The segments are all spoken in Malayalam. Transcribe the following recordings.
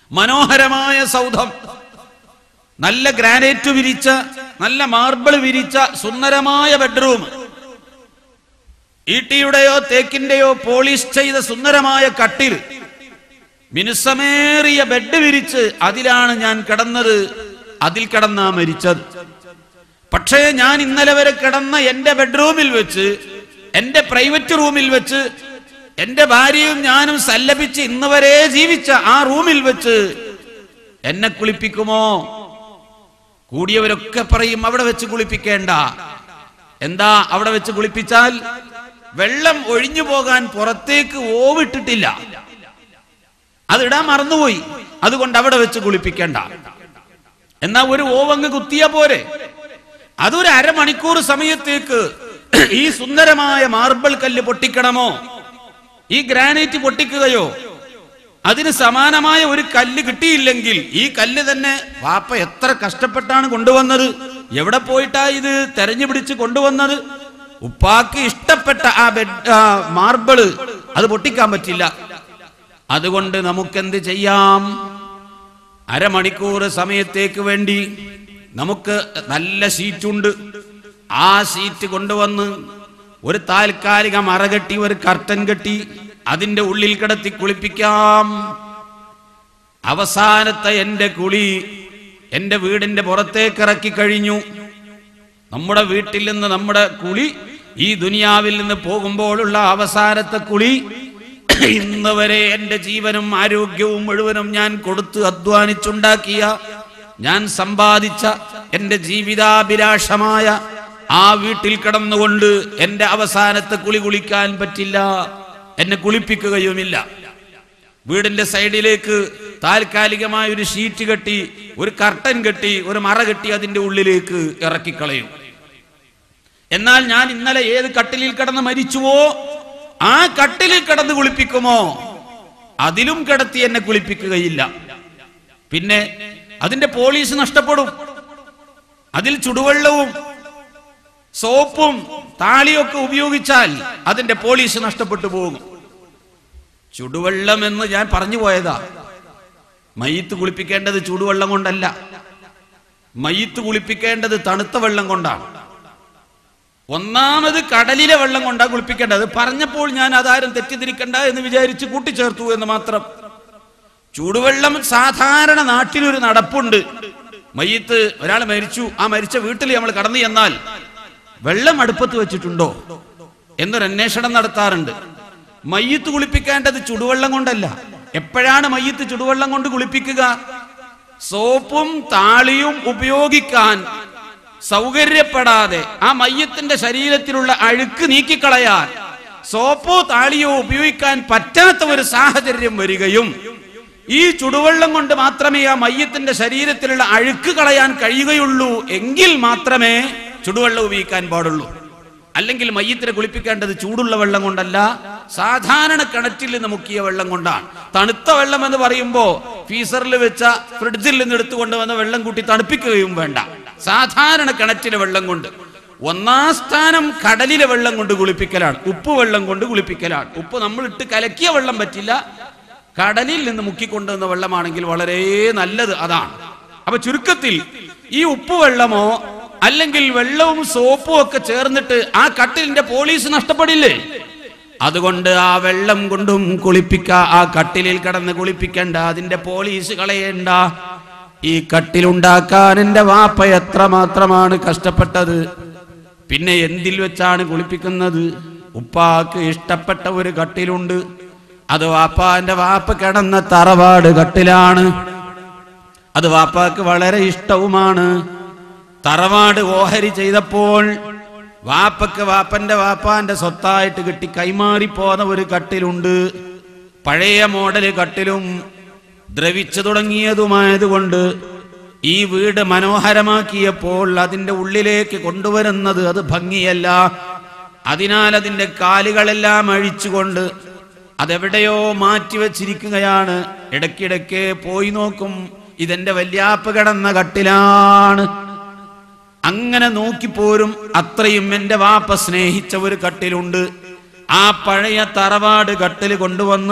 മനോഹരമായ സൗധം നല്ല ഗ്രാനൈറ്റ് വിരിച്ച നല്ല മാർബിൾ വിരിച്ച സുന്ദരമായ ബെഡ്റൂം ഈട്ടിയുടെയോ തേക്കിന്റെയോ പോളിഷ് ചെയ്ത സുന്ദരമായ കട്ടിൽ മിനുസമേറിയ ബെഡ് വിരിച്ച് അതിലാണ് ഞാൻ കിടന്നത് അതിൽ കിടന്നാ മരിച്ചത് പക്ഷേ ഞാൻ ഇന്നലെ വരെ കിടന്ന എന്റെ ബെഡ്റൂമിൽ വെച്ച് എന്റെ പ്രൈവറ്റ് റൂമിൽ വെച്ച് എന്റെ ഭാര്യയും ഞാനും സല്ലപിച്ച് ഇന്ന് വരെ ജീവിച്ച ആ റൂമിൽ വെച്ച് എന്നെ കുളിപ്പിക്കുമോ കൂടിയവരൊക്കെ പറയും അവിടെ വെച്ച് കുളിപ്പിക്കേണ്ട എന്താ അവിടെ വെച്ച് കുളിപ്പിച്ചാൽ വെള്ളം ഒഴിഞ്ഞു പോകാൻ പുറത്തേക്ക് ഓവിട്ടിട്ടില്ല അതിടാൻ മറന്നുപോയി അതുകൊണ്ട് അവിടെ വെച്ച് കുളിപ്പിക്കേണ്ട എന്നാ ഒരു ഓവങ്ങ് കുത്തിയ പോരെ അതൊരു അരമണിക്കൂർ സമയത്തേക്ക് ഈ സുന്ദരമായ മാർബിൾ കല്ല് പൊട്ടിക്കണമോ ഈ ഗ്രാനൈറ്റ് പൊട്ടിക്കുകയോ അതിന് സമാനമായ ഒരു കല്ല് കിട്ടിയില്ലെങ്കിൽ ഈ കല്ല് തന്നെ വാപ്പ എത്ര കഷ്ടപ്പെട്ടാണ് കൊണ്ടുവന്നത് എവിടെ പോയിട്ടാ ഇത് തെരഞ്ഞു പിടിച്ച് കൊണ്ടുവന്നത് ഉപ്പാക്ക് ഇഷ്ടപ്പെട്ട ആ ബെഡ് ആ മാർബിള് അത് പൊട്ടിക്കാൻ പറ്റില്ല അതുകൊണ്ട് നമുക്കെന്ത് ചെയ്യാം അരമണിക്കൂർ സമയത്തേക്ക് വേണ്ടി നമുക്ക് നല്ല സീറ്റുണ്ട് ആ സീറ്റ് കൊണ്ടുവന്ന് ഒരു താൽക്കാലിക മറ കെട്ടി ഒരു കർട്ടൻ കെട്ടി അതിന്റെ ഉള്ളിൽ കിടത്തി കുളിപ്പിക്കാം അവസാനത്തെ എന്റെ കുളി എന്റെ വീടിന്റെ പുറത്തേക്ക് ഇറക്കി കഴിഞ്ഞു നമ്മുടെ വീട്ടിൽ നിന്ന് നമ്മുടെ കുളി ഈ ദുനിയാവിൽ നിന്ന് പോകുമ്പോഴുള്ള അവസാനത്തെ കുളി ഇന്ന് വരെ എന്റെ ജീവനും ആരോഗ്യവും മുഴുവനും ഞാൻ കൊടുത്ത് അധ്വാനിച്ചുണ്ടാക്കിയ ഞാൻ സമ്പാദിച്ച എന്റെ ജീവിതാഭിലാഷമായ ആ വീട്ടിൽ കിടന്നുകൊണ്ട് എന്റെ അവസാനത്തെ കുളി കുളിക്കാൻ പറ്റില്ല എന്നെ കുളിപ്പിക്കുകയുമില്ല വീടിന്റെ സൈഡിലേക്ക് താൽക്കാലികമായ ഒരു ഷീറ്റ് കെട്ടി ഒരു കർട്ടൻ കെട്ടി ഒരു മറ കെട്ടി അതിന്റെ ഉള്ളിലേക്ക് ഇറക്കിക്കളയും എന്നാൽ ഞാൻ ഇന്നലെ ഏത് കട്ടിലിൽ കിടന്ന് മരിച്ചുവോ ആ കട്ടിലിൽ കിടന്ന് കുളിപ്പിക്കുമോ അതിലും കിടത്തി എന്നെ കുളിപ്പിക്കുകയില്ല പിന്നെ അതിന്റെ പോലീസ് നഷ്ടപ്പെടും അതിൽ ചുടുവെള്ളവും സോപ്പും താളിയൊക്കെ ഉപയോഗിച്ചാൽ അതിന്റെ പോലീസ് നഷ്ടപ്പെട്ടു പോകും ചുടുവെള്ളം എന്ന് ഞാൻ പറഞ്ഞു പോയതാ മയ്യത്ത് കുളിപ്പിക്കേണ്ടത് ചൂടുവെള്ളം കൊണ്ടല്ല മയ്യത്ത് കുളിപ്പിക്കേണ്ടത് തണുത്ത വെള്ളം കൊണ്ടാണ് ഒന്നാമത് കടലിലെ വെള്ളം കൊണ്ടാ കുളിപ്പിക്കേണ്ടത് പറഞ്ഞപ്പോൾ ഞാൻ അതാരും തെറ്റിദ്ധരിക്കണ്ട എന്ന് വിചാരിച്ച് കൂട്ടിച്ചേർത്തു എന്ന് മാത്രം ചൂടുവെള്ളം സാധാരണ നാട്ടിലൊരു നടപ്പുണ്ട് മയ്യത്ത് ഒരാൾ മരിച്ചു ആ മരിച്ച വീട്ടിൽ നമ്മൾ കടന്നു ചെന്നാൽ വെള്ളം അടുപ്പത്ത് വെച്ചിട്ടുണ്ടോ എന്നൊരു അന്വേഷണം നടത്താറുണ്ട് മയ്യത്ത് കുളിപ്പിക്കേണ്ടത് ചുടുവെള്ളം കൊണ്ടല്ല എപ്പോഴാണ് മയ്യത്ത് ചുടുവെള്ളം കൊണ്ട് കുളിപ്പിക്കുക സോപ്പും താളിയും ഉപയോഗിക്കാൻ സൗകര്യപ്പെടാതെ ആ മയ്യത്തിന്റെ ശരീരത്തിലുള്ള അഴുക്ക് നീക്കിക്കളയാൻ സോപ്പോ താളിയോ ഉപയോഗിക്കാൻ പറ്റാത്ത ഒരു സാഹചര്യം വരികയും ഈ ചുടുവെള്ളം കൊണ്ട് മാത്രമേ ആ മയ്യത്തിന്റെ ശരീരത്തിലുള്ള അഴുക്ക് കളയാൻ കഴിയുകയുള്ളൂ എങ്കിൽ മാത്രമേ ചുടുവെള്ളം ഉപയോഗിക്കാൻ പാടുള്ളൂ അല്ലെങ്കിൽ മയ്യത്തിനെ കുളിപ്പിക്കേണ്ടത് ചൂടുള്ള വെള്ളം കൊണ്ടല്ല സാധാരണ കിണറ്റിൽ നിന്ന് മുക്കിയ വെള്ളം കൊണ്ടാണ് തണുത്ത വെള്ളം എന്ന് പറയുമ്പോ ഫീസറിൽ വെച്ച ഫ്രിഡ്ജിൽ നിന്ന് എടുത്തുകൊണ്ട് വന്ന വെള്ളം കൂട്ടി തണുപ്പിക്കുകയും വേണ്ട സാധാരണ കിണറ്റിലെ വെള്ളം കൊണ്ട് ഒന്നാം സ്ഥാനം കടലിലെ വെള്ളം കൊണ്ട് കുളിപ്പിക്കലാണ് ഉപ്പ് വെള്ളം കൊണ്ട് കുളിപ്പിക്കലാണ് ഉപ്പ് നമ്മൾ ഇട്ട് കലക്കിയ വെള്ളം പറ്റില്ല കടലിൽ നിന്ന് മുക്കിക്കൊണ്ടുവന്ന വെള്ളമാണെങ്കിൽ വളരെ നല്ലത് അതാണ് അപ്പൊ ചുരുക്കത്തിൽ ഈ ഉപ്പ് വെള്ളമോ അല്ലെങ്കിൽ വെള്ളവും സോപ്പും ഒക്കെ ചേർന്നിട്ട് ആ കട്ടിലിന്റെ പോലീസ് നഷ്ടപ്പെടില്ലേ അതുകൊണ്ട് ആ വെള്ളം കൊണ്ടും കുളിപ്പിക്ക ആ കട്ടിലിൽ കിടന്ന് കുളിപ്പിക്കണ്ട അതിന്റെ പോലീസ് കളയണ്ട ഈ കട്ടിലുണ്ടാക്കാൻ എന്റെ വാപ്പ എത്ര മാത്രമാണ് കഷ്ടപ്പെട്ടത് പിന്നെ എന്തിൽ വെച്ചാണ് കുളിപ്പിക്കുന്നത് ഉപ്പാക്ക് ഇഷ്ടപ്പെട്ട ഒരു കട്ടിലുണ്ട് അത് വാപ്പാന്റെ വാപ്പ കിടന്ന തറവാട് കട്ടിലാണ് അത് വാപ്പാക്ക് വളരെ ഇഷ്ടവുമാണ് തറവാട് ഓഹരി ചെയ്തപ്പോൾ വാപ്പക്ക് വാപ്പന്റെ വാപ്പാന്റെ സ്വത്തായിട്ട് കിട്ടി കൈമാറിപ്പോന്ന ഒരു കട്ടിലുണ്ട് പഴയ മോഡല് കട്ടിലും ദ്രവിച്ചു തുടങ്ങിയതുമായതുകൊണ്ട് ഈ വീട് മനോഹരമാക്കിയപ്പോൾ അതിന്റെ ഉള്ളിലേക്ക് കൊണ്ടുവരുന്നത് അത് ഭംഗിയല്ല അതിനാൽ അതിന്റെ കാലുകളെല്ലാം അഴിച്ചുകൊണ്ട് അതെവിടെയോ മാറ്റിവെച്ചിരിക്കുകയാണ് ഇടയ്ക്കിടയ്ക്ക് പോയി നോക്കും ഇതെന്റെ വല്യാപ്പ് കിടന്ന കട്ടിലാണ് അങ്ങനെ നോക്കിപ്പോരും അത്രയും എന്റെ വാപ്പ സ്നേഹിച്ച ഒരു കട്ടിലുണ്ട് ആ പഴയ തറവാട് കട്ടിൽ കൊണ്ടുവന്ന്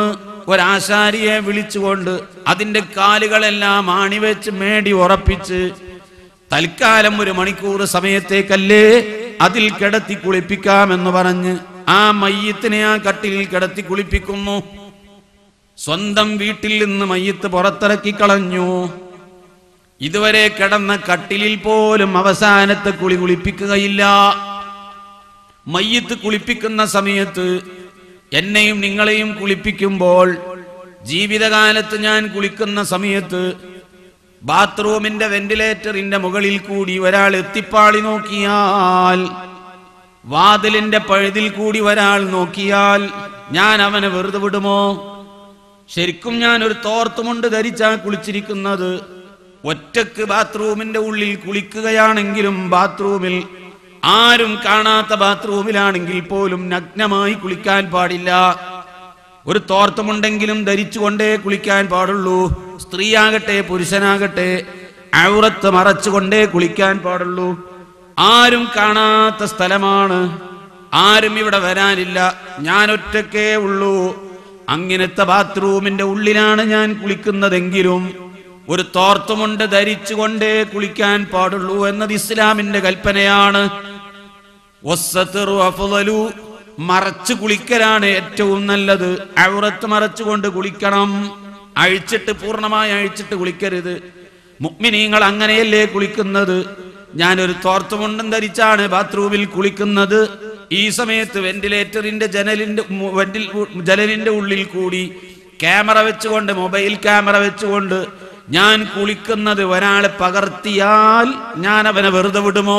ഒരാശാരിയെ വിളിച്ചുകൊണ്ട് അതിന്റെ കാലുകളെല്ലാം ആണിവെച്ച് മേടി ഉറപ്പിച്ച് തൽക്കാലം ഒരു മണിക്കൂർ സമയത്തേക്കല്ലേ അതിൽ കിടത്തി കുളിപ്പിക്കാമെന്ന് പറഞ്ഞ് ആ മയ്യത്തിനെ ആ കട്ടിലിൽ കിടത്തി കുളിപ്പിക്കുന്നു സ്വന്തം വീട്ടിൽ നിന്ന് മയ്യത്ത് പുറത്തിറക്കി കളഞ്ഞു ഇതുവരെ കിടന്ന കട്ടിലിൽ പോലും അവസാനത്തെ കുളി കുളിപ്പിക്കുകയില്ല മയ്യത്ത് കുളിപ്പിക്കുന്ന സമയത്ത് എന്നെയും നിങ്ങളെയും കുളിപ്പിക്കുമ്പോൾ ജീവിതകാലത്ത് ഞാൻ കുളിക്കുന്ന സമയത്ത് ബാത്റൂമിന്റെ വെന്റിലേറ്ററിന്റെ മുകളിൽ കൂടി ഒരാൾ എത്തിപ്പാളി നോക്കിയാൽ വാതിലിന്റെ പഴുതിൽ കൂടി ഒരാൾ നോക്കിയാൽ ഞാൻ അവനെ വെറുതെ വിടുമോ ശരിക്കും ഞാൻ ഒരു തോർത്തുമുണ്ട് ധരിച്ചാ കുളിച്ചിരിക്കുന്നത് ഒറ്റക്ക് ബാത്റൂമിന്റെ ഉള്ളിൽ കുളിക്കുകയാണെങ്കിലും ബാത്റൂമിൽ ആരും കാണാത്ത ബാത്റൂമിലാണെങ്കിൽ പോലും നഗ്നമായി കുളിക്കാൻ പാടില്ല ഒരു തോർത്തുമുണ്ടെങ്കിലും ധരിച്ചുകൊണ്ടേ കുളിക്കാൻ പാടുള്ളൂ സ്ത്രീയാകട്ടെ പുരുഷനാകട്ടെ ഔറത്ത് മറച്ചുകൊണ്ടേ കുളിക്കാൻ പാടുള്ളൂ ആരും കാണാത്ത സ്ഥലമാണ് ആരും ഇവിടെ വരാനില്ല ഞാൻ ഒറ്റക്കേ ഉള്ളൂ അങ്ങനത്തെ ബാത്റൂമിന്റെ ഉള്ളിലാണ് ഞാൻ കുളിക്കുന്നതെങ്കിലും ഒരു തോർത്തുമുണ്ട് ധരിച്ചുകൊണ്ടേ കുളിക്കാൻ പാടുള്ളൂ എന്നത് ഇസ്ലാമിന്റെ കൽപ്പനയാണ് വസ്സത്തിറു അഫ്ളലു. മറച്ചു കുളിക്കലാണ് ഏറ്റവും നല്ലത് ഔറത്ത് മറച്ചുകൊണ്ട് കുളിക്കണം അഴിച്ചിട്ട് പൂർണ്ണമായി അഴിച്ചിട്ട് കുളിക്കരുത് മുഗ്മിനീങ്ങൾ അങ്ങനെയല്ലേ കുളിക്കുന്നത് ഞാനൊരു തോർത്തുമുണ്ടും ധരിച്ചാണ് ബാത്റൂമിൽ കുളിക്കുന്നത് ഈ സമയത്ത് വെന്റിലേറ്ററിന്റെ ജനലിന്റെ മു- വെന്റിൽ ജനലിന്റെ ഉള്ളിൽ കൂടി ക്യാമറ വെച്ചുകൊണ്ട് മൊബൈൽ ക്യാമറ വെച്ചുകൊണ്ട് ഞാൻ കുളിക്കുന്നത് ഒരാളെ പകർത്തിയാൽ ഞാൻ അവനെ വെറുതെ വിടുമോ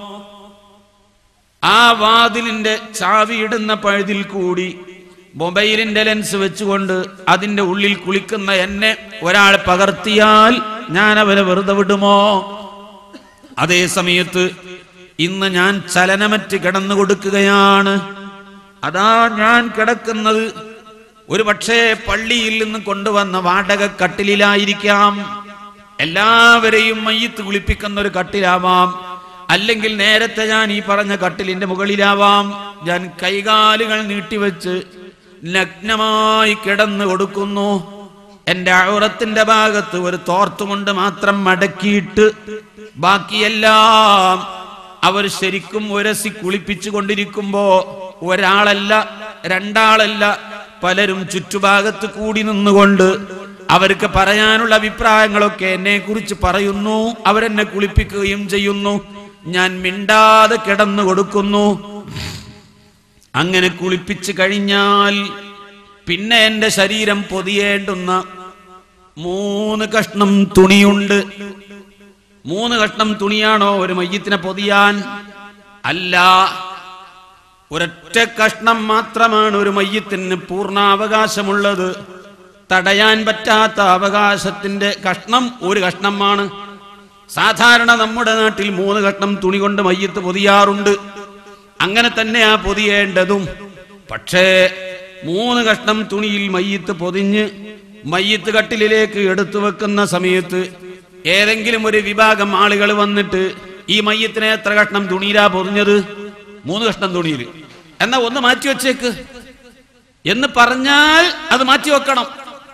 ആ വാതിലിന്റെ ചാവിയിടുന്ന പഴുതിൽ കൂടി മൊബൈലിന്റെ ലെൻസ് വെച്ചുകൊണ്ട് അതിന്റെ ഉള്ളിൽ കുളിക്കുന്ന എന്നെ ഒരാൾ പകർത്തിയാൽ ഞാൻ അവനെ വെറുതെ വിടുമോ അതേ സമയത്ത് ഇന്ന് ഞാൻ ചലനമറ്റ് കിടന്നു കൊടുക്കുകയാണ് അതാ ഞാൻ കിടക്കുന്നത് ഒരു പക്ഷേ പള്ളിയിൽ നിന്ന് കൊണ്ടുവന്ന വാടക കട്ടിലിലായിരിക്കാം എല്ലാവരെയും മയ്യത്ത് കുളിപ്പിക്കുന്ന ഒരു കട്ടിലാവാം അല്ലെങ്കിൽ നേരത്തെ ഞാൻ ഈ പറഞ്ഞ കട്ടിലിന്റെ മുകളിലാവാം ഞാൻ കൈകാലുകൾ നീട്ടിവെച്ച് നഗ്നമായി കിടന്നു കൊടുക്കുന്നു എന്റെ ഔറത്തിന്റെ ഭാഗത്ത് ഒരു തോർത്തുമുണ്ട് മാത്രം മടക്കിയിട്ട് ബാക്കിയെല്ലാം അവർ ശരിക്കും ഉരസി കുളിപ്പിച്ചു കൊണ്ടിരിക്കുമ്പോ ഒരാളല്ല രണ്ടാളല്ല പലരും ചുറ്റുഭാഗത്ത് കൂടി നിന്നുകൊണ്ട് അവർക്ക് പറയാനുള്ള അഭിപ്രായങ്ങളൊക്കെ എന്നെ കുറിച്ച് പറയുന്നു അവരെന്നെ കുളിപ്പിക്കുകയും ചെയ്യുന്നു ഞാൻ മിണ്ടാതെ കിടന്നു കൊടുക്കുന്നു അങ്ങനെ കുളിപ്പിച്ചു കഴിഞ്ഞാൽ പിന്നെ എന്റെ ശരീരം പൊതിയേണ്ടുന്ന മൂന്ന് കഷ്ണം തുണിയുണ്ട് മൂന്ന് കഷ്ണം തുണിയാണോ ഒരു മയ്യത്തിനെ പൊതിയാൻ അല്ല ഒരൊറ്റ കഷ്ണം മാത്രമാണ് ഒരു മയ്യത്തിന് പൂർണ്ണാവകാശമുള്ളത് തടയാൻ പറ്റാത്ത അവകാശത്തിന്റെ കഷ്ണം ഒരു കഷ്ണമാണ് സാധാരണ നമ്മുടെ നാട്ടിൽ മൂന്ന് കഷ്ണം തുണി കൊണ്ട് മയ്യത്ത് പൊതിയാറുണ്ട് അങ്ങനെ തന്നെയാ പൊതിയേണ്ടതും പക്ഷേ മൂന്ന് കഷ്ണം തുണിയിൽ മയ്യത്ത് പൊതിഞ്ഞ് മയ്യത്ത് കട്ടിലിലേക്ക് എടുത്തു വെക്കുന്ന സമയത്ത് ഏതെങ്കിലും ഒരു വിഭാഗം ആളുകൾ വന്നിട്ട് ഈ മയ്യത്തിനെ എത്ര കഷ്ണം തുണിയിലാ പൊതിഞ്ഞത് മൂന്ന് കഷ്ണം തുണിയിൽ എന്നാ ഒന്ന് മാറ്റി വെച്ചേക്ക് എന്ന് പറഞ്ഞാൽ അത് മാറ്റി വെക്കണം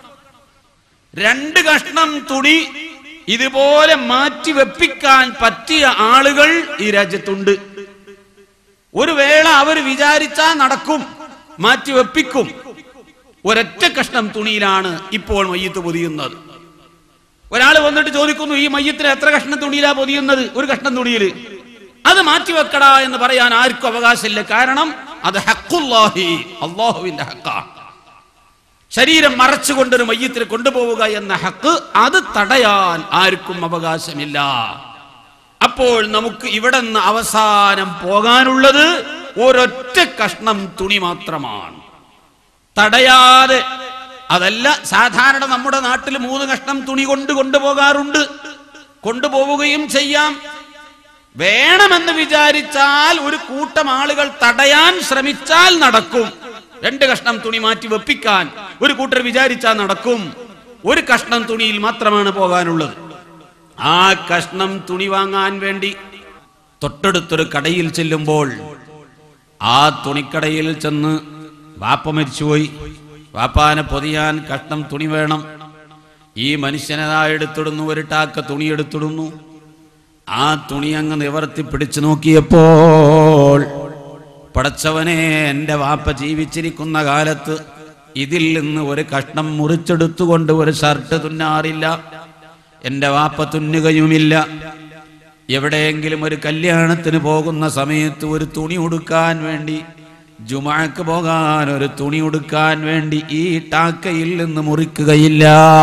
രണ്ട് കഷ്ണം തുണി ഇതുപോലെ മാറ്റി വെപ്പിക്കാൻ പറ്റിയ ആളുകൾ ഈ രാജ്യത്തുണ്ട് ഒരു വേള അവർ വിചാരിച്ചാ നടക്കും മാറ്റി വെപ്പിക്കും ഒരൊറ്റ കഷ്ണം തുണിയിലാണ് ഇപ്പോൾ മയ്യത്ത് പൊതിയുന്നത് ഒരാൾ വന്നിട്ട് ചോദിക്കുന്നു ഈ മയ്യത്തിന് എത്ര കഷ്ണം തുണിയിലാ പൊതിയുന്നത് ഒരു കഷ്ണം തുണിയിൽ അത് മാറ്റി വെക്കടാ എന്ന് പറയാൻ ആർക്കും അവകാശമില്ല കാരണം അത് ഹക്കുല്ലാഹി അള്ളാഹുവിന്റെ ഹക്കാണ് ശരീരം മറച്ചുകൊണ്ടൊരു മയ്യത്തിന് കൊണ്ടുപോവുക എന്ന ഹക്ക് അത് തടയാൻ ആർക്കും അവകാശമില്ല അപ്പോൾ നമുക്ക് ഇവിടെ നിന്ന് അവസാനം പോകാനുള്ളത് ഒരൊറ്റ കഷ്ണം തുണി മാത്രമാണ് തടയാതെ അതല്ല സാധാരണ നമ്മുടെ നാട്ടിൽ മൂന്ന് കഷ്ണം തുണി കൊണ്ട് കൊണ്ടുപോകാറുണ്ട് കൊണ്ടുപോവുകയും ചെയ്യാം വേണമെന്ന് വിചാരിച്ചാൽ ഒരു കൂട്ടം ആളുകൾ തടയാൻ ശ്രമിച്ചാൽ നടക്കും രണ്ട് കഷ്ണം തുണി മാറ്റി വെപ്പിക്കാൻ ഒരു കൂട്ടർ വിചാരിച്ചാൽ നടക്കും ഒരു കഷ്ണം തുണിയിൽ മാത്രമാണ് പോകാനുള്ളത് ആ കഷ്ണം തുണി വാങ്ങാൻ വേണ്ടി തൊട്ടടുത്തൊരു കടയിൽ ചെല്ലുമ്പോൾ ആ തുണിക്കടയിൽ ചെന്ന് വാപ്പ മരിച്ചുപോയി വാപ്പാനെ പൊതിയാൻ കഷ്ണം തുണി വേണം ഈ മനുഷ്യനതാ എടുത്തിടുന്നു ഒരു ടാക്ക തുണി എടുത്തിടുന്നു ആ തുണി അങ്ങ് നിവർത്തി പിടിച്ചു നോക്കിയപ്പോൾ പടച്ചവനെ എൻ്റെ വാപ്പ ജീവിച്ചിരിക്കുന്ന കാലത്ത് ഇതിൽ നിന്ന് ഒരു കഷ്ണം മുറിച്ചെടുത്തുകൊണ്ട് ഒരു ഷർട്ട് തുന്നാറില്ല എൻ്റെ വാപ്പ തുന്നുകയുമില്ല എവിടെയെങ്കിലും ഒരു കല്യാണത്തിന് പോകുന്ന സമയത്ത് ഒരു തുണി ഉടുക്കാൻ വേണ്ടി ജുമാക്ക് പോകാൻ ഒരു തുണി ഉടുക്കാൻ വേണ്ടി ഈ ടാക്കയിൽ നിന്ന് മുറിക്കുകയില്ല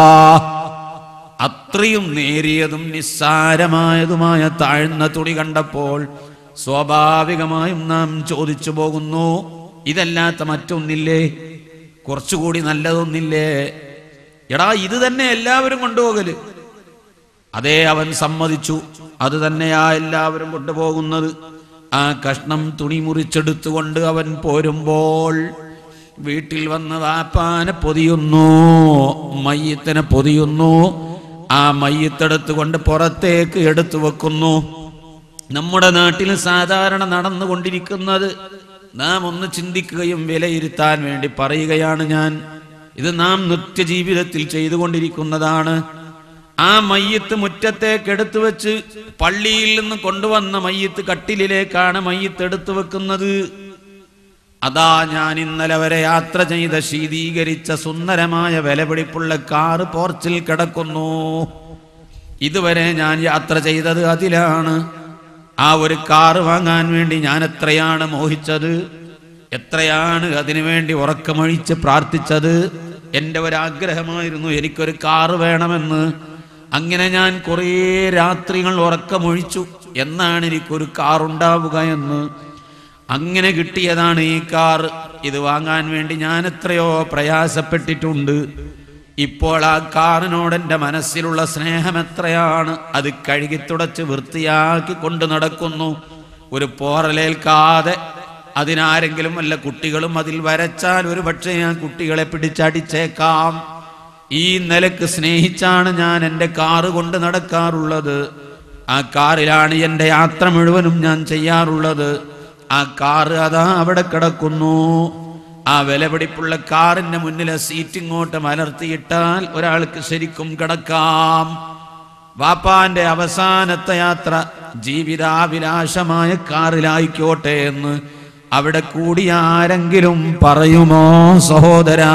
അത്രയും നേരിയതും നിസ്സാരമായതുമായ താഴ്ന്ന തുണി കണ്ടപ്പോൾ സ്വാഭാവികമായും നാം ചോദിച്ചു പോകുന്നു ഇതല്ലാത്ത മറ്റൊന്നില്ലേ കുറച്ചുകൂടി നല്ലതൊന്നില്ലേ എടാ ഇത് തന്നെ എല്ലാവരും കൊണ്ടുപോകല് അതേ അവൻ സമ്മതിച്ചു അത് തന്നെയാ എല്ലാവരും കൊണ്ടുപോകുന്നത് ആ കഷ്ണം തുണി മുറിച്ചെടുത്തുകൊണ്ട് അവൻ പോരുമ്പോൾ വീട്ടിൽ വന്ന് വാപ്പാനെ പൊതിയുന്നു മയ്യത്തിനെ പൊതിയുന്നു ആ മയ്യത്തെടുത്തുകൊണ്ട് പുറത്തേക്ക് എടുത്തു വെക്കുന്നു നമ്മുടെ നാട്ടിൽ സാധാരണ നടന്നുകൊണ്ടിരിക്കുന്നത് നാം ഒന്ന് ചിന്തിക്കുകയും വിലയിരുത്താൻ വേണ്ടി പറയുകയാണ് ഞാൻ ഇത് നാം നിത്യജീവിതത്തിൽ ചെയ്തുകൊണ്ടിരിക്കുന്നതാണ് ആ മയ്യത്ത് മുറ്റത്തേക്ക് എടുത്തു വെച്ച് പള്ളിയിൽ നിന്ന് കൊണ്ടുവന്ന മയ്യത്ത് കട്ടിലിലേക്കാണ് മയ്യത്ത് എടുത്തു വെക്കുന്നത് അതാ ഞാൻ ഇന്നലെ വരെ യാത്ര ചെയ്ത ശീതീകരിച്ച സുന്ദരമായ വിലപിടിപ്പുള്ള കാറ് പോർച്ചിൽ കിടക്കുന്നു ഇതുവരെ ഞാൻ യാത്ര ചെയ്തത് അതിലാണ് ആ ഒരു കാറ് വാങ്ങാൻ വേണ്ടി ഞാൻ എത്രയാണ് മോഹിച്ചത് എത്രയാണ് അതിനു വേണ്ടി ഉറക്കമൊഴിച്ച് പ്രാർത്ഥിച്ചത് എൻ്റെ ഒരാഗ്രഹമായിരുന്നു എനിക്കൊരു കാറ് വേണമെന്ന് അങ്ങനെ ഞാൻ കുറേ രാത്രികൾ ഉറക്കമൊഴിച്ചു എന്നാണ് എനിക്കൊരു കാർ ഉണ്ടാവുക എന്ന് അങ്ങനെ കിട്ടിയതാണ് ഈ കാർ ഇത് വാങ്ങാൻ വേണ്ടി ഞാൻ എത്രയോ പ്രയാസപ്പെട്ടിട്ടുണ്ട് ഇപ്പോൾ ആ കാറിനോട് എൻ്റെ മനസ്സിലുള്ള സ്നേഹം എത്രയാണ് അത് കഴുകി തുടച്ച് വൃത്തിയാക്കി കൊണ്ട് നടക്കുന്നു ഒരു പോറലേൽക്കാതെ അതിനാരെങ്കിലും വല്ല കുട്ടികളും അതിൽ വരച്ചാൽ ഒരു പക്ഷേ ഞാൻ കുട്ടികളെ പിടിച്ചടിച്ചേക്കാം ഈ നിലക്ക് സ്നേഹിച്ചാണ് ഞാൻ എൻ്റെ കാറ് കൊണ്ട് നടക്കാറുള്ളത് ആ കാറിലാണ് എൻ്റെ യാത്ര മുഴുവനും ഞാൻ ചെയ്യാറുള്ളത് ആ കാറ് അതാ അവിടെ കിടക്കുന്നു ആ വിലപിടിപ്പുള്ള കാറിന്റെ മുന്നിലെ സീറ്റ് ഇങ്ങോട്ട് മലർത്തിയിട്ടാൽ ഒരാൾക്ക് ശരിക്കും കിടക്കാം വാപ്പാന്റെ അവസാനത്തെ യാത്ര ജീവിതാഭിലാഷമായ കാറിലായിക്കോട്ടെ എന്ന് അവിടെ കൂടി ആരെങ്കിലും പറയുമോ സഹോദരാ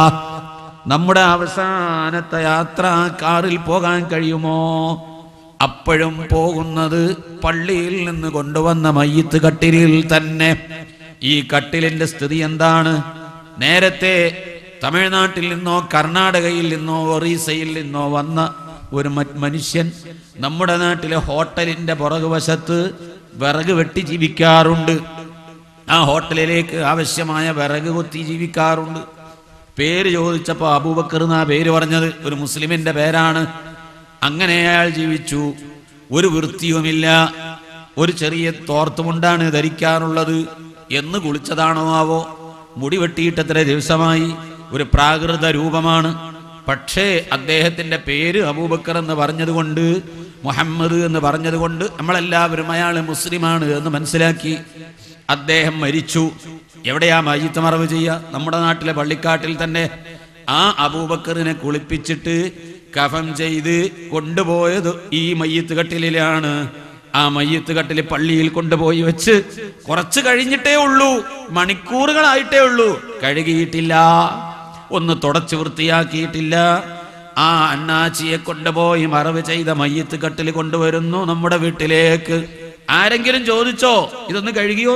നമ്മുടെ അവസാനത്തെ യാത്ര ആ കാറിൽ പോകാൻ കഴിയുമോ അപ്പോഴും പോകുന്നത് പള്ളിയിൽ നിന്ന് കൊണ്ടുവന്ന മയ്യത്ത് കട്ടിലിൽ തന്നെ ഈ കട്ടിലിന്റെ സ്ഥിതി എന്താണ് നേരത്തെ തമിഴ്നാട്ടിൽ നിന്നോ കർണാടകയിൽ നിന്നോ ഒറീസയിൽ നിന്നോ വന്ന ഒരു മ- മനുഷ്യൻ നമ്മുടെ നാട്ടിലെ ഹോട്ടലിന്റെ പുറകുവശത്ത് വിറക് വെട്ടി ജീവിക്കാറുണ്ട് ആ ഹോട്ടലിലേക്ക് ആവശ്യമായ വിറക് കൊത്തി ജീവിക്കാറുണ്ട് പേര് ചോദിച്ചപ്പോ അബൂബക്കർ എന്നാ പേര് പറഞ്ഞത് ഒരു മുസ്ലിമിന്റെ പേരാണ് അങ്ങനെ അയാൾ ജീവിച്ചു ഒരു വൃത്തിയുമില്ല ഒരു ചെറിയ തോർത്തുമുണ്ടാണ് ധരിക്കാറുള്ളത് എന്ന് കുളിച്ചതാണോ ആവോ മുടി വെട്ടിയിട്ട് എത്ര ദിവസമായി ഒരു പ്രാകൃത രൂപമാണ് പക്ഷേ അദ്ദേഹത്തിന്റെ പേര് അബൂബക്കർ എന്ന് പറഞ്ഞതുകൊണ്ട് മുഹമ്മദ് എന്ന് പറഞ്ഞതുകൊണ്ട് നമ്മളെല്ലാവരും അയാൾ മുസ്ലിമാണ് എന്ന് മനസ്സിലാക്കി അദ്ദേഹം മരിച്ചു എവിടെയാ മയ്യത്ത് മറവ് ചെയ്യുക നമ്മുടെ നാട്ടിലെ പള്ളിക്കാട്ടിൽ തന്നെ ആ അബൂബക്കറിനെ കുളിപ്പിച്ചിട്ട് കഫം ചെയ്ത് കൊണ്ടുപോയത് ഈ മയ്യത്ത് കട്ടിലാണ് ആ മയ്യത്ത് കട്ടില് പള്ളിയിൽ കൊണ്ടുപോയി വെച്ച് കുറച്ച് കഴിഞ്ഞിട്ടേ ഉള്ളൂ മണിക്കൂറുകളായിട്ടേ ഉള്ളൂ കഴുകിയിട്ടില്ല ഒന്ന് തുടച്ചു വൃത്തിയാക്കിയിട്ടില്ല ആ അണ്ണാച്ചിയെ കൊണ്ടുപോയി മറവ് ചെയ്ത മയ്യത്ത് കട്ടിൽ കൊണ്ടുവരുന്നു നമ്മുടെ വീട്ടിലേക്ക് ആരെങ്കിലും ചോദിച്ചോ ഇതൊന്ന് കഴുകിയോ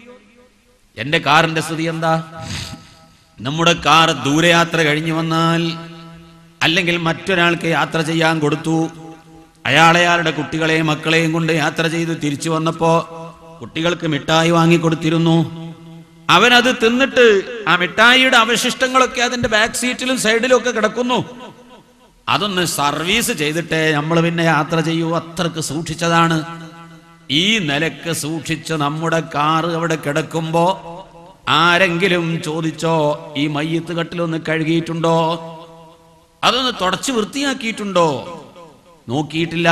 എന്റെ കാറിന്റെ സ്ഥിതി എന്താ നമ്മുടെ കാർ ദൂരയാത്ര കഴിഞ്ഞു വന്നാൽ അല്ലെങ്കിൽ മറ്റൊരാൾക്ക് യാത്ര ചെയ്യാൻ കൊടുത്തു അയാളയാളുടെ കുട്ടികളെയും മക്കളെയും കൊണ്ട് യാത്ര ചെയ്ത് തിരിച്ചു വന്നപ്പോ കുട്ടികൾക്ക് മിഠായി വാങ്ങിക്കൊടുത്തിരുന്നു അവനത് തിന്നിട്ട് ആ മിഠായിയുടെ അവശിഷ്ടങ്ങളൊക്കെ അതിന്റെ ബാക്ക് സീറ്റിലും സൈഡിലും ഒക്കെ കിടക്കുന്നു അതൊന്ന് സർവീസ് ചെയ്തിട്ടേ നമ്മൾ പിന്നെ യാത്ര ചെയ്യൂ അത്രക്ക് സൂക്ഷിച്ചതാണ് ഈ നിലക്ക് സൂക്ഷിച്ച് നമ്മുടെ കാറ് അവിടെ കിടക്കുമ്പോ ആരെങ്കിലും ചോദിച്ചോ ഈ മയ്യത്ത് കട്ടിലൊന്ന് കഴുകിയിട്ടുണ്ടോ അതൊന്ന് തുടച്ച് വൃത്തിയാക്കിയിട്ടുണ്ടോ നോക്കിയിട്ടില്ല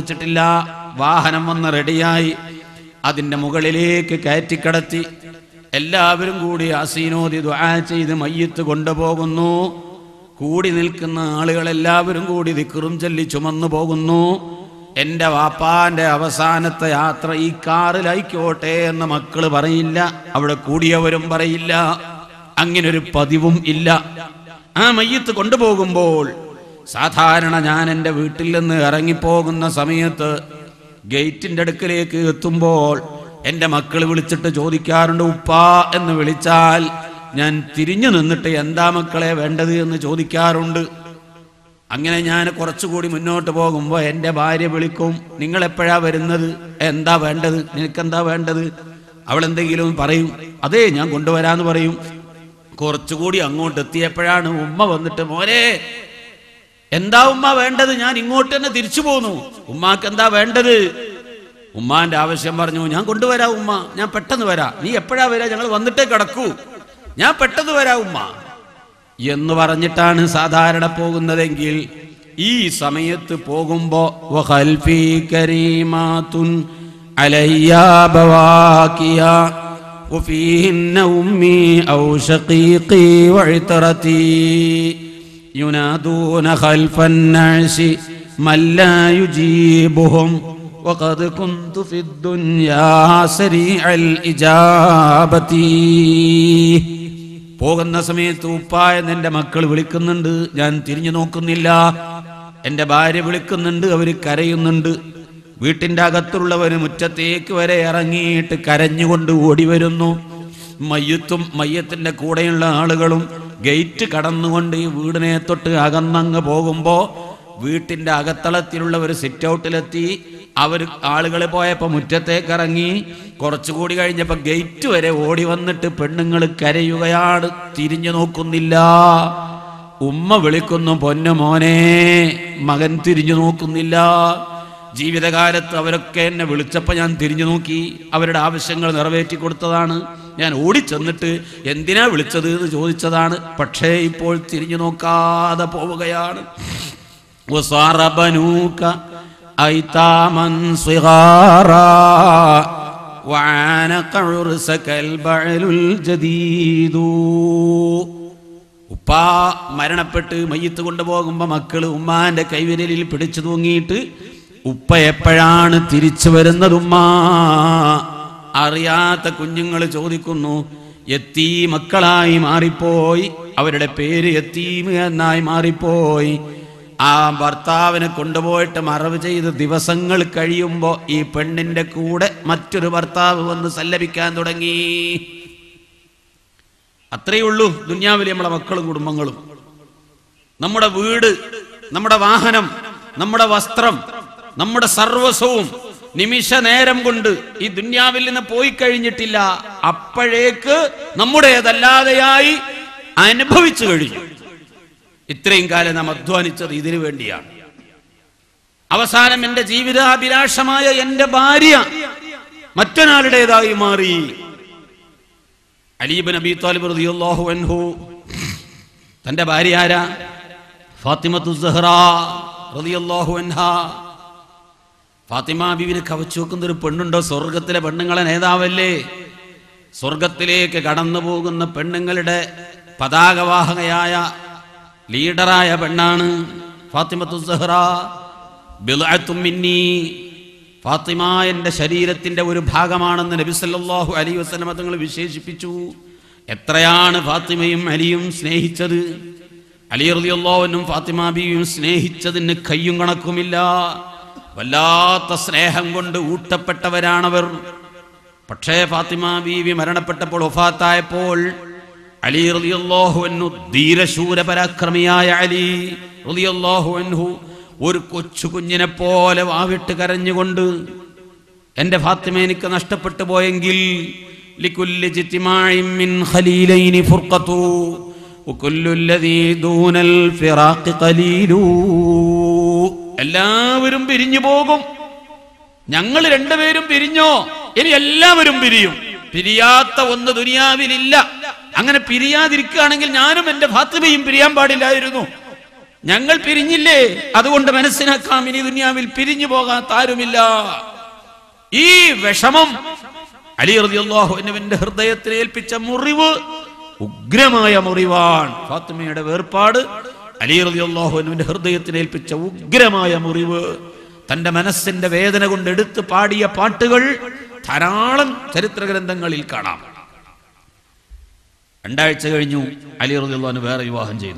ചോദിച്ചിട്ടില്ല വാഹനം വന്ന് റെഡിയായി അതിന്റെ മുകളിലേക്ക് കയറ്റിക്കടത്തി എല്ലാവരും കൂടി അസീനോദി ദുആ ചെയ്ത് മയ്യത്ത് കൊണ്ടുപോകുന്നു കൂടി നിൽക്കുന്ന ആളുകളെല്ലാവരും കൂടി ദിക്റും ചൊല്ലി ചുമന്നു പോകുന്നു എൻ്റെ വാപ്പാന്റെ അവസാനത്തെ യാത്ര ഈ കാറിലായിക്കോട്ടെ എന്ന് മക്കള് പറയില്ല അവിടെ കൂടിയവരും പറയില്ല അങ്ങനൊരു പതിവും ഇല്ല ആ മയ്യത്ത് കൊണ്ടുപോകുമ്പോൾ സാധാരണ ഞാൻ എൻ്റെ വീട്ടിൽ നിന്ന് ഇറങ്ങിപ്പോകുന്ന സമയത്ത് ഗേറ്റിന്റെ അടുക്കലേക്ക് എത്തുമ്പോൾ എൻ്റെ മക്കൾ വിളിച്ചിട്ട് ചോദിക്കാറുണ്ട് ഉപ്പാ എന്ന് വിളിച്ചാൽ ഞാൻ തിരിഞ്ഞു നിന്നിട്ട് എന്താ മക്കളെ വേണ്ടത് എന്ന് ചോദിക്കാറുണ്ട് അങ്ങനെ ഞാൻ കുറച്ചുകൂടി മുന്നോട്ട് പോകുമ്പോൾ എൻ്റെ ഭാര്യ വിളിക്കും നിങ്ങൾ എപ്പോഴാ വരുന്നത് എന്താ വേണ്ടത് നിനക്കെന്താ വേണ്ടത് അവൾ എന്തെങ്കിലും പറയും അതെ ഞാൻ കൊണ്ടുവരാന്ന് പറയും കുറച്ചുകൂടി അങ്ങോട്ട് എത്തിയപ്പോഴാണ് ഉമ്മ വന്നിട്ട് മോനെ എന്താ ഉമ്മ വേണ്ടത് ഞാൻ ഇങ്ങോട്ട് തന്നെ തിരിച്ചു പോന്നു ഉമ്മാക്ക് എന്താ വേണ്ടത് ഉമ്മാന്റെ ആവശ്യം പറഞ്ഞു ഞാൻ കൊണ്ടുവരാ ഉമ്മ ഞാൻ പെട്ടെന്ന് വരാം നീ എപ്പോഴാ വരാ ഞങ്ങൾ വന്നിട്ടേ കിടക്കൂ ഞാൻ പെട്ടെന്ന് വരാ ഉമ്മ എന്ന് പറഞ്ഞിട്ടാണ് സാധാരണ പോകുന്നതെങ്കിൽ ഈ സമയത്ത് പോകുമ്പോ വഖൽഫി കരീമാതുൻ അലയ്യാ ബവാകിയ وفيهن أمي أو شقيقي وعترتي ينادون خلف النعش من لا يجيبهم وقد كنت في الدنيا سريع الإجابة പോകുന്ന സമയത്ത് ഉപ്പായ എൻ്റെ മക്കൾ വിളിക്കുന്നുണ്ട് ഞാൻ തിരിഞ്ഞു നോക്കുന്നില്ല എൻ്റെ ഭാര്യ വിളിക്കുന്നുണ്ട് അവർ കരയുന്നുണ്ട് വീട്ടിൻ്റെ അകത്തുള്ളവര് മുറ്റത്തേക്ക് വരെ ഇറങ്ങിയിട്ട് കരഞ്ഞുകൊണ്ട് ഓടി വരുന്നു മയ്യത്തും മയ്യത്തിന്റെ കൂടെയുള്ള ആളുകളും ഗേറ്റ് കടന്നുകൊണ്ട് ഈ വീടിനെ തൊട്ട് അകന്നങ്ങ് പോകുമ്പോ വീട്ടിന്റെ അകത്തളത്തിലുള്ള ഒരു സിറ്റ് ഔട്ടിലെത്തി അവർ ആളുകൾ പോയപ്പോ മുറ്റത്തേക്ക് ഇറങ്ങി കുറച്ചുകൂടി കഴിഞ്ഞപ്പോ ഗേറ്റ് വരെ ഓടി വന്നിട്ട് പെണ്ണുങ്ങൾ കരയുകയാണ് തിരിഞ്ഞു നോക്കുന്നില്ല ഉമ്മ വിളിക്കുന്നു പൊന്നു മോനെ മകൻ തിരിഞ്ഞു നോക്കുന്നില്ല ജീവിതകാലത്ത് അവരൊക്കെ എന്നെ വിളിച്ചപ്പോൾ ഞാൻ തിരിഞ്ഞു നോക്കി അവരുടെ ആവശ്യങ്ങൾ നിറവേറ്റി കൊടുത്തതാണ് ഞാൻ ഓടിച്ചെന്നിട്ട് എന്തിനാ വിളിച്ചത് എന്ന് ചോദിച്ചതാണ് പക്ഷേ ഇപ്പോൾ തിരിഞ്ഞു നോക്കാതെ പോവുകയാണ് وصار بنوك أيتاما صغارا وعانق عرسك البعل الجديد ഉപ്പാ മരണപ്പെട്ട് മയ്യത്ത് കൊണ്ടുപോകുമ്പോ മക്കള് ഉമ്മാന്റെ കൈവിരലിൽ പിടിച്ചു തൂങ്ങിയിട്ട് ഉപ്പ എപ്പോഴാണ് തിരിച്ചു വരുന്നത് ഉമ്മ അറിയാത്ത കുഞ്ഞുങ്ങൾ ചോദിക്കുന്നു എത്തീ മക്കളായി മാറിപ്പോയി അവരുടെ പേര് എത്തീം എന്നായി മാറിപ്പോയി ആ ഭർത്താവിനെ കൊണ്ടുപോയിട്ട് മറവ് ചെയ്ത് ദിവസങ്ങൾ കഴിയുമ്പോ ഈ പെണ്ണിന്റെ കൂടെ മറ്റൊരു ഭർത്താവ് വന്ന് സല്ലപിക്കാൻ തുടങ്ങി അത്രയേ ഉള്ളൂ ദുന്യാവിലെ നമ്മളെ മക്കളും കുടുംബങ്ങളും നമ്മുടെ വീട് നമ്മുടെ വാഹനം നമ്മുടെ വസ്ത്രം നമ്മുടെ സർവസ്വവും നിമിഷ നേരം കൊണ്ട് ഈ ദുന്യാവിൽ നിന്ന് പോയി കഴിഞ്ഞിട്ടില്ല അപ്പോഴേക്ക് നമ്മുടേതല്ലാതെയായി അനുഭവിച്ചു കഴിഞ്ഞു ഇത്രയും കാലം നാം അധ്വാനിച്ചത് ഇതിനു വേണ്ടിയാണ് അവസാനം എന്റെ ജീവിതാഭിലാഷമായ എന്റെ ഭാര്യ മറ്റൊരാളുടേതായി മാറി അലീബ് നബി താലിബ് റളിയല്ലാഹു അൻഹു തന്റെ ഭാര്യ ആരാ ഫാത്തിമത്തു സഹ്റ റളിയല്ലാഹു അൻഹാ ഫാത്തിമ ബീവിനെ കവച്ചു വെക്കുന്ന ഒരു പെണ്ണുണ്ടോ സ്വർഗത്തിലെ പെണ്ണുങ്ങളെ നേതാവല്ലേ സ്വർഗത്തിലേക്ക് കടന്നു പോകുന്ന പെണ്ണുങ്ങളുടെ പതാകവാഹകയായ ലീഡറായ പെണ്ണാണ് ഫാത്തിമത്തു സഹ്റ ബിദ്അത്തും മിന്നി ഫാത്തിമ എൻ്റെ ശരീരത്തിന്റെ ഒരു ഭാഗമാണെന്ന് നബി സല്ലല്ലാഹു അലൈഹി വസല്ലമ തങ്ങൾ വിശേഷിപ്പിച്ചു എത്രയാണ് ഫാത്തിമയും അലിയും സ്നേഹിച്ചത് അലി റളിയല്ലാഹുവിനും ഫാത്തിമ ബീവിയും സ്നേഹിച്ചതിന് കയ്യും കണക്കുമില്ല വല്ലാത്ത സ്നേഹം കൊണ്ട് ഊട്ടപ്പെട്ടവരാണവർ പക്ഷേ ഫാത്തിമ ബീവി മരണപ്പെട്ടപ്പോൾ ഒഫാത്തായപ്പോൾ അലി റളിയല്ലാഹു അൻഹു ധീരശൂര പരാക്രമിയായ അലി റളിയല്ലാഹു അൻഹു ഒരു കൊച്ചു കുഞ്ഞിനെ പോലെ വാവിട്ട് കരഞ്ഞുകൊണ്ട് എന്റെ ഫാത്തിമ എനിക്ക് നഷ്ടപ്പെട്ടു പോയെങ്കിൽ ലികുല്ലി ജിത്തിമാഇൻ മിൻ ഖലീലൈനി ഫുർഖത്തു വകുല്ലു الذي دون الفراق قليل എല്ലാവരും പിരിഞ്ഞു പോകും ഞങ്ങൾ രണ്ടുപേരും പിരിഞ്ഞോ ഇനി എല്ലാവരും പിരിയും പിരിയാത്ത ഒന്ന് ദുനിയാവിലില്ല അങ്ങനെ പിരിയാതിരിക്കുകയാണെങ്കിൽ ഞാനും എന്റെ ഫാത്തിമയും പിരിയാൻ പാടില്ലായിരുന്നു ഞങ്ങൾ പിരിഞ്ഞില്ലേ അതുകൊണ്ട് മനസ്സിലാക്കാം ഇനി ദുനിയാവിൽ പിരിഞ്ഞു പോകാത്ത ആരുമില്ല ഈ വിഷമം അലി റളിയല്ലാഹുവിന്റെ ഹൃദയത്തിൽ ഏൽപ്പിച്ച മുറിവ് ഉഗ്രമായ മുറിവാണ് ഫാത്തിമയുടെ വേർപാട് അലി റളിയല്ലാഹുവിന്റെ ഹൃദയത്തിൽ ഏൽപ്പിച്ച ഉഗ്രമായ മുറിവ് തന്റെ മനസ്സിന്റെ വേദന കൊണ്ട് എടുത്ത് പാടിയ പാട്ടുകൾ ധാരാളം ചരിത്ര ഗ്രന്ഥങ്ങളിൽ കാണാം രണ്ടാഴ്ച കഴിഞ്ഞു അലി റളിയല്ലാഹു വേറെ വിവാഹം ചെയ്തു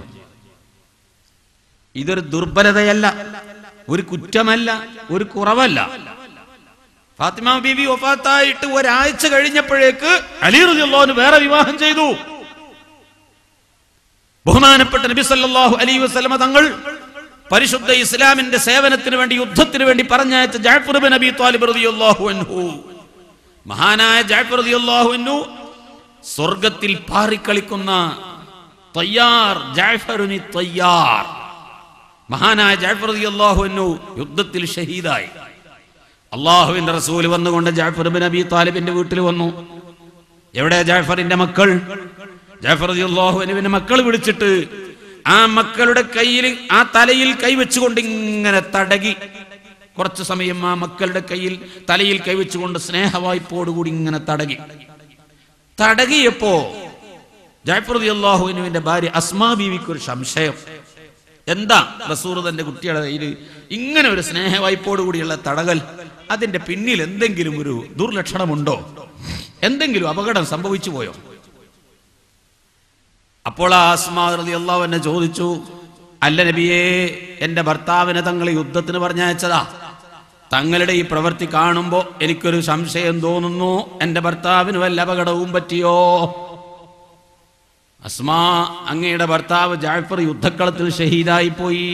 ഇതൊരു ദുർബലതയല്ല ഒരു കുറ്റമല്ല ഒരു കുറവല്ല ഫാത്തിമ ബീവി ഒഫാത്തായിട്ട് ഒരാഴ്ച കഴിഞ്ഞപ്പോഴേക്ക് അലി റളിയല്ലാഹു വേറെ വിവാഹം ചെയ്തു ബഹുമാനപ്പെട്ട നബി സല്ലല്ലാഹു അലൈഹി വസല്ലമ തങ്ങൾ പരിശുദ്ധ ഇസ്ലാമിന്റെ സേവനത്തിന് വേണ്ടി യുദ്ധത്തിന് വേണ്ടി പറഞ്ഞയച്ച ജാഫർ ബിൻ അബി ത്വാലിബ് റളിയല്ലാഹു അൻഹു മഹാനായ ജാഫർ റളിയല്ലാഹു അൻഹു സ്വർഗത്തിൽ പാറിക്കളിക്കുന്ന തയ്യാർ ജാഫറുനി തയ്യാർ മഹാനായ ജാഫർ റളിയല്ലാഹു അൻഹു യുദ്ധത്തിൽ ഷഹീദായി അള്ളാഹുവിന്റെ റസൂൽ വന്നുകൊണ്ട് ജാഫർ ബിൻ അബി താലിബിന്റെ വീട്ടിൽ വന്നു എവിടെ ജാഫറിന്റെ മക്കൾ ജാഫർ അള്ളാഹുവിന്റെ മക്കൾ വിളിച്ചിട്ട് ആ മക്കളുടെ കയ്യിൽ ആ തലയിൽ കൈവച്ചുകൊണ്ട് ഇങ്ങനെ തടകി കുറച്ചു സമയം ആ മക്കളുടെ കയ്യിൽ തലയിൽ കൈവച്ചുകൊണ്ട് സ്നേഹവായ്പോടുകൂടി ഇങ്ങനെ തടകി തടകിയപ്പോ ജാഫർ അള്ളാഹുവിനുവിന്റെ ഭാര്യ അസ്മാ ബീവിക്ക് ഒരു സംശയം എന്താ റസൂർ തന്റെ കുട്ടിയുടെ കയ്യിൽ ഇങ്ങനെ ഒരു സ്നേഹവായ്പോട് കൂടിയുള്ള തടകൽ അതിന്റെ പിന്നിൽ എന്തെങ്കിലും ഒരു ദുർലക്ഷണമുണ്ടോ എന്തെങ്കിലും അപകടം സംഭവിച്ചു പോയോ അപ്പോൾ ആ ആസ്മാ റളിയല്ലാഹു എന്നെ ചോദിച്ചു അല്ല നബിയേ എന്റെ ഭർത്താവിനെ തങ്ങൾ യുദ്ധത്തിന് പറഞ്ഞയച്ചതാ തങ്ങളുടെ ഈ പ്രവൃത്തി കാണുമ്പോ എനിക്കൊരു സംശയം തോന്നുന്നു എന്റെ ഭർത്താവിന് വല്ല അപകടവും പറ്റിയോ അസ്മാ അങ്ങയുടെ ഭർത്താവ് ജാഫർ യുദ്ധക്കളത്തിൽ ഷഹീദായി പോയി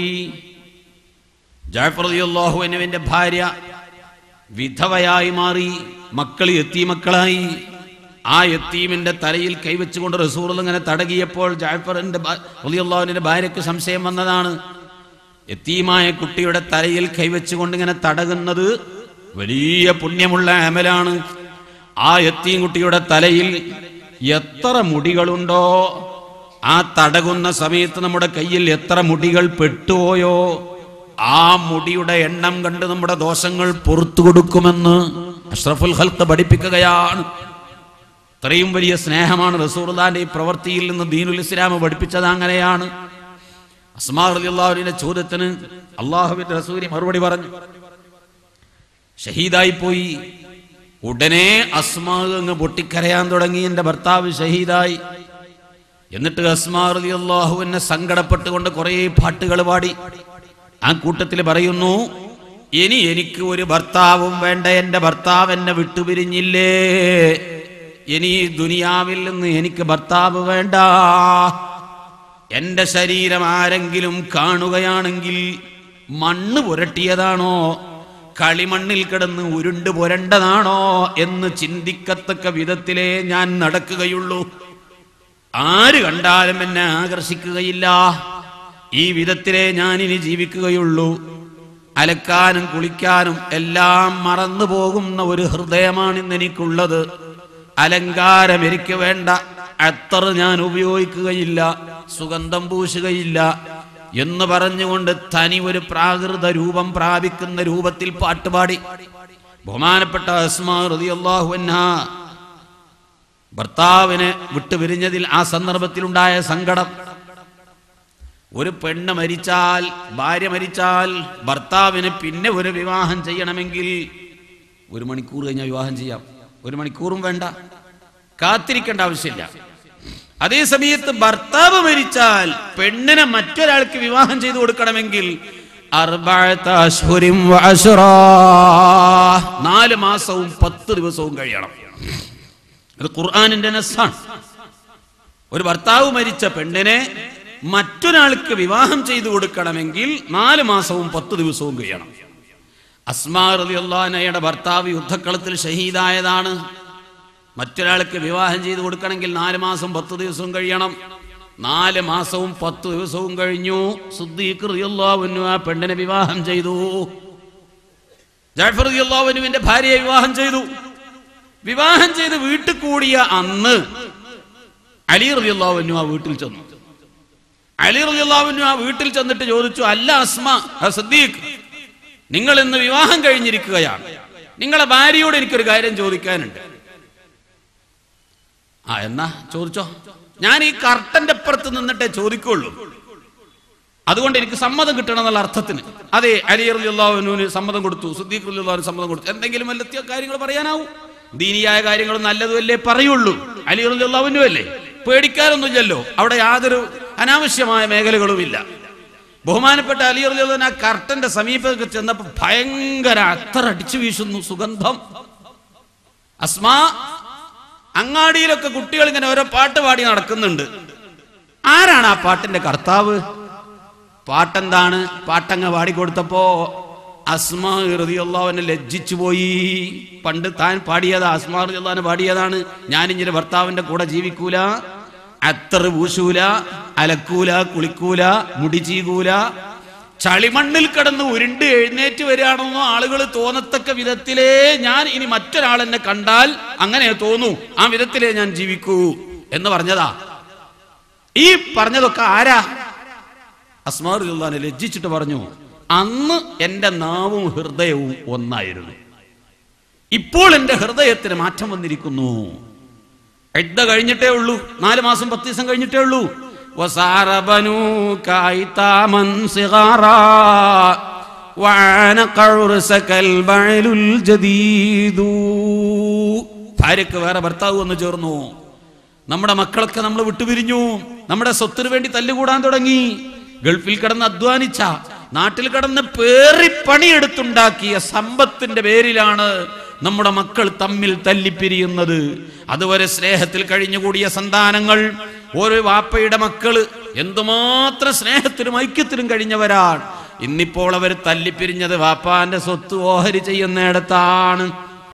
ജാഫർ അള്ളാഹുവിനുവിന്റെ ഭാര്യ വിധവയായി മാറി മക്കൾ എത്തി മക്കളായി ആ എത്തീമിന്റെ തലയിൽ കൈവച്ചുകൊണ്ട് റസൂർ ഇങ്ങനെ തടകിയപ്പോൾ ജാഫറിന്റെ അള്ളാഹുവിന്റെ ഭാര്യയ്ക്ക് സംശയം വന്നതാണ് എത്തീമായ കുട്ടിയുടെ തലയിൽ കൈവച്ചുകൊണ്ട് ഇങ്ങനെ തടകുന്നത് വലിയ പുണ്യമുള്ള അമലാണ് ആ എത്തീം കുട്ടിയുടെ തലയിൽ എത്ര മുടികളുണ്ടോ ആ തടകുന്ന സമയത്ത് നമ്മുടെ കയ്യിൽ എത്ര മുടികൾ പെട്ടുപോയോ ആ മുടിയുടെ എണ്ണം കണ്ട് നമ്മുടെ ദോഷങ്ങൾ പുറത്തു കൊടുക്കുമെന്ന് അഷ്റഫുൽ ഹൽത്ത് പഠിപ്പിക്കുകയാണ് ഇത്രയും വലിയ സ്നേഹമാണ് റസൂർദാന്റെ ഈ പ്രവൃത്തിയിൽ നിന്ന് ദീനുൽ ഇസ്ലാം പഠിപ്പിച്ചത് അങ്ങനെയാണ് അസ്മാ റളിയല്ലാഹുവിന്റെ ചോദ്യത്തിന് അള്ളാഹുവിന്റെ റസൂലി മറുപടി പറഞ്ഞു ഷഹീദായി പോയി ഉടനെ അസ്മാ അങ്ങ് പൊട്ടിക്കരയാൻ തുടങ്ങി എന്റെ ഭർത്താവ് ഷഹീദായി എന്നിട്ട് അസ്മാ റളിയല്ലാഹു എന്നെ സങ്കടപ്പെട്ടുകൊണ്ട് കുറേ പാട്ടുകൾ പാടി ആ കൂട്ടത്തിൽ പറയുന്നു ഇനി എനിക്ക് ഒരു ഭർത്താവും വേണ്ട എന്റെ ഭർത്താവ് എന്നെ വിട്ടുപിരിഞ്ഞില്ലേ ഇനി ഈ ദുനിയാവിൽ നിന്ന് എനിക്ക് ഭർത്താവ് വേണ്ട എന്റെ ശരീരം ആരെങ്കിലും കാണുകയാണെങ്കിൽ മണ്ണ് പുരട്ടിയതാണോ കളിമണ്ണിൽ കിടന്ന് ഉരുണ്ട് പുരണ്ടതാണോ എന്ന് ചിന്തിക്കത്തക്ക വിധത്തിലേ ഞാൻ നടക്കുകയുള്ളൂ ആര് കണ്ടാലും എന്നെ ആകർഷിക്കുകയില്ല ഈ വിധത്തിലേ ഞാൻ ഇനി ജീവിക്കുകയുള്ളൂ അലക്കാനും കുളിക്കാനും എല്ലാം മറന്നു പോകുന്ന ഒരു ഹൃദയമാണ് ഇന്ന് എനിക്കുള്ളത് അലങ്കാരം എനിക്ക് വേണ്ട അത്തർ ഞാൻ ഉപയോഗിക്കുകയില്ല സുഗന്ധം പൂശുകയില്ല എന്ന് പറഞ്ഞുകൊണ്ട് തനി ഒരു പ്രാകൃത രൂപം പ്രാപിക്കുന്ന രൂപത്തിൽ പാട്ടുപാടി ബഹുമാനപ്പെട്ട അസ്മാ റളിയല്ലാഹു അൻഹാ ഭർത്താവിനെ വിട്ടുപിരിഞ്ഞതിൽ ആ സന്ദർഭത്തിലുണ്ടായ സങ്കടം ഒരു പെണ്ണ് മരിച്ചാൽ ഭാര്യ മരിച്ചാൽ ഭർത്താവിന് പിന്നെ ഒരു വിവാഹം ചെയ്യണമെങ്കിൽ ഒരു മണിക്കൂർ കഴിഞ്ഞാൽ വിവാഹം ചെയ്യാം ഒരു മണിക്കൂറും വേണ്ട കാത്തിരിക്കേണ്ട ആവശ്യമില്ല അതേ സമയത്ത് ഭർത്താവ് മരിച്ചാൽ പെണ്ണിനെ മറ്റൊരാൾക്ക് വിവാഹം ചെയ്തു കൊടുക്കണമെങ്കിൽ അർബഅത്ത അശ്ഹുരിൻ വഅശ്റാ. നാല് മാസവും പത്ത് ദിവസവും കഴിയണം അത് ഖുർആാനിന്റെ നസ്സാണ് ഒരു ഭർത്താവ് മരിച്ച പെണ്ണിനെ മറ്റൊരാൾക്ക് വിവാഹം ചെയ്തു കൊടുക്കണമെങ്കിൽ നാല് മാസവും പത്ത് ദിവസവും കഴിയണം അസ്മാ റളിയല്ലാഹുഅൻഹയുടെ ഭർത്താവ് യുദ്ധക്കളത്തിൽ ഷഹീദായതാണ് മറ്റൊരാൾക്ക് വിവാഹം ചെയ്തു കൊടുക്കണമെങ്കിൽ നാല് മാസം പത്ത് ദിവസവും കഴിയണം നാല് മാസവും പത്ത് ദിവസവും കഴിഞ്ഞു സുദ്ദീഖ് റളിയല്ലാഹു അൻഹു ആ പെണ്ണിനെ വിവാഹം ചെയ്തു ജാഫർ റളിയല്ലാഹു അൻഹുവിന്റെ ഭാര്യയെ വിവാഹം ചെയ്തു വിവാഹം ചെയ്ത് വീട്ടിൽ കൂടിയ അന്ന് അലി റളിയല്ലാഹു അൻഹു ആ വീട്ടിൽ ചെന്നു അലി റളിയല്ലാഹു അൻഹു ആ വീട്ടിൽ ചെന്നിട്ട് ചോദിച്ചു അല്ല അസ്മ ആ സിദ്ദീഖ് നിങ്ങൾ ഇന്ന് വിവാഹം കഴിഞ്ഞിരിക്കുകയാണ് നിങ്ങളെ ഭാര്യയോട് എനിക്കൊരു കാര്യം ചോദിക്കാനുണ്ട് ആ എന്നാ ചോദിച്ചോ ഞാൻ ഈ കർട്ടന്റെ അപ്പുറത്ത് നിന്നിട്ടേ ചോദിക്കുള്ളൂ അതുകൊണ്ട് എനിക്ക് സമ്മതം കിട്ടണം എന്നുള്ള അർത്ഥത്തിന് അതെ അലി അലിയുള്ളവനു സമ്മതം കൊടുത്തു സുദ്ദീഖ് അലിയുള്ളവന് സമ്മതം കൊടുത്തു എന്തെങ്കിലും വല്ല കാര്യങ്ങൾ പറയാനാവും ദീനിയായ കാര്യങ്ങൾ നല്ലതുമല്ലേ പറയുള്ളൂ അലി അലിയുള്ളവനും അല്ലേ പേടിക്കാനൊന്നുമില്ലല്ലോ അവിടെ യാതൊരു അനാവശ്യമായ മേഖലകളുമില്ല ബഹുമാനപ്പെട്ട അലി അലിയുള്ളവൻ ആ കർട്ടന്റെ സമീപത്ത് ചെന്നപ്പോ ഭയങ്കര അത്തർ അടിച്ചു വീശുന്നു സുഗന്ധം അസ്മാ അങ്ങാടിയിലൊക്കെ കുട്ടികൾ ഇങ്ങനെ ഓരോ പാട്ട് പാടി നടക്കുന്നുണ്ട് ആരാണ് ആ പാട്ടിന്റെ കർത്താവ് പാട്ടെന്താണ് പാട്ടങ്ങ പാടിക്കൊടുത്തപ്പോ അസ്മാ റളിയല്ലാഹുവിനെ ലജ്ജിച്ചു പോയി പണ്ട് താൻ പാടിയതാ അസ്മാ റളിയല്ലാഹുവിനെ പാടിയതാണ് ഞാൻ ഇങ്ങനെ ഭർത്താവിന്റെ കൂടെ ജീവിക്കൂല അത്തറ് പൂശൂല അലക്കൂല കുളിക്കൂല മുടി ചീകൂല ചളിമണ്ണിൽ കിടന്ന് ഉരുണ്ട് എഴുന്നേറ്റ് വരികയാണെന്നോ ആളുകൾ തോന്നത്തക്ക വിധത്തിലേ ഞാൻ ഇനി മറ്റൊരാൾ എന്നെ കണ്ടാൽ അങ്ങനെ തോന്നൂ ആ വിധത്തിലേ ഞാൻ ജീവിക്കൂ എന്ന് പറഞ്ഞതാ ഈ പറഞ്ഞതൊക്കെ ആരാ അസ്മാറുല്ലാനെ ലജ്ജിച്ചിട്ട് പറഞ്ഞു അന്ന് എന്റെ നാവും ഹൃദയവും ഒന്നായിരുന്നു ഇപ്പോൾ എന്റെ ഹൃദയത്തിന് മാറ്റം വന്നിരിക്കുന്നു എഴുത കഴിഞ്ഞിട്ടേ ഉള്ളൂ നാല് മാസം പത്ത് ദിവസം കഴിഞ്ഞിട്ടേ ഉള്ളൂ وصار بنوك أيتاما صغارا وعانق عرسك البعل الجديد ഭാര്യക്ക് വേറെ ഭർത്താവ് വന്നു ചേർന്നു നമ്മുടെ മക്കളൊക്കെ നമ്മൾ വിട്ടുപിരിഞ്ഞു നമ്മുടെ സ്വത്തിന് വേണ്ടി തല്ലുകൂടാൻ തുടങ്ങി ഗൾഫിൽ കിടന്ന് അധ്വാനിച്ച നാട്ടിൽ കിടന്ന് പേറി പണിയെടുത്തുണ്ടാക്കിയ സമ്പത്തിന്റെ പേരിലാണ് നമ്മുടെ മക്കൾ തമ്മിൽ തല്ലിപ്പിരിയുന്നത് അതുവരെ സ്നേഹത്തിൽ കഴിഞ്ഞുകൂടിയ സന്താനങ്ങൾ ഓരോ വാപ്പയുടെ മക്കള് എന്തുമാത്രം സ്നേഹത്തിനും ഐക്യത്തിനും കഴിഞ്ഞവരാണ് ഇന്നിപ്പോൾ അവർ തല്ലിപ്പിരിഞ്ഞത് വാപ്പാന്റെ സ്വത്ത് ഓഹരി ചെയ്യുന്നിടത്താണ്